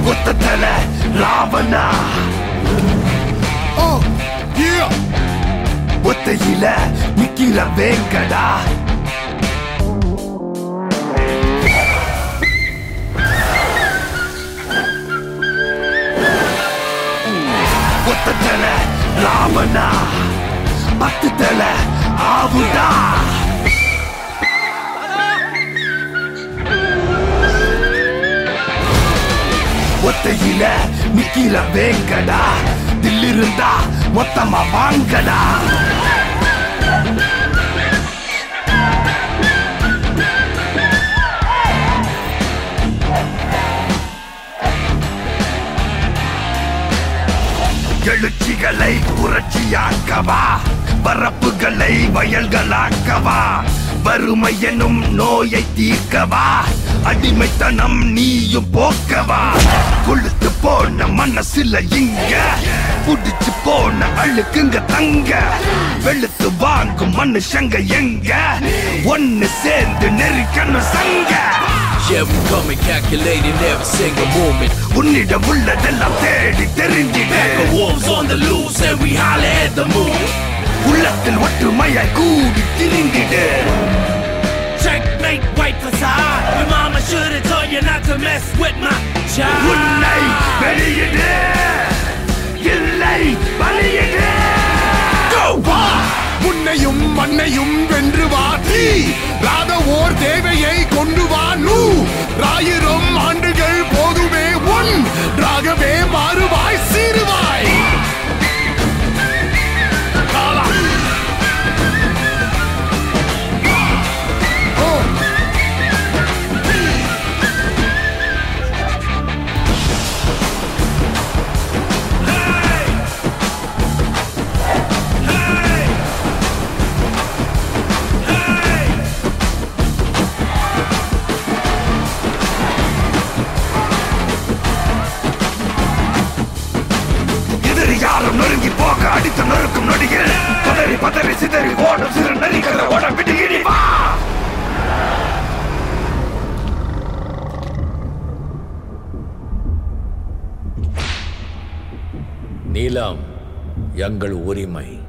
ஒத்தத்தல Ravana Oh, yeah. ஒத்தையில நிக்கிற வேங்கடா ஒத்தத்தல ராவணா பத்து தல ஆவுடா ஒத்தையில நிக்கிற வேங்கடா தில்லிருந்தா மொத்தமா வாங்கடா எழுச்சிகளை புரட்சியாக்கவா பரப்புகளை வயல்களாக்கவா வறுமை எனும் நோயை தீர்க்கவா அடிமைத்தனம் நீயும் போக்கவா கொழுத்து போன மனசுல இங்க புடிச்சு போன அழுக்குங்க தங்க வெளுத்து வாங்கும் மனுஷங்க எங்க ஒன்னு சேர்ந்து நெருக்கணும் சங்க Yeah, we come and calculating every single moment. உன்னிடம் உள்ளதெல்லாம் தேடி தெரிஞ்சிட The wolves on the loose and we holler at the moon. உள்ளத்தில் ஒற்றுமையாய் கூடி திரிந்திடு Checkmate, white facade. Your mama should have told you not to mess with my உன்னை child. வெளியிடு இல்லை பலியிடு வா உன்னையும் மண்ணையும் வென்று வா தீ ராத ஓர் தேவையை கொண்டு வா நூ ராயிரம் ஆண்டுகள் போதுமே உன் ராகவே மாறுவாய் சீருவாய் காலா. ஓ எதிரி யாரும் நொறுங்கி போக அடித்து நொறுக்கும் நொடிகள் பதறி பதறி சிதறி ஓடும் சிறு நரிக்கிற ஓட விட்டு இடி வா நீலம் எங்கள் உரிமை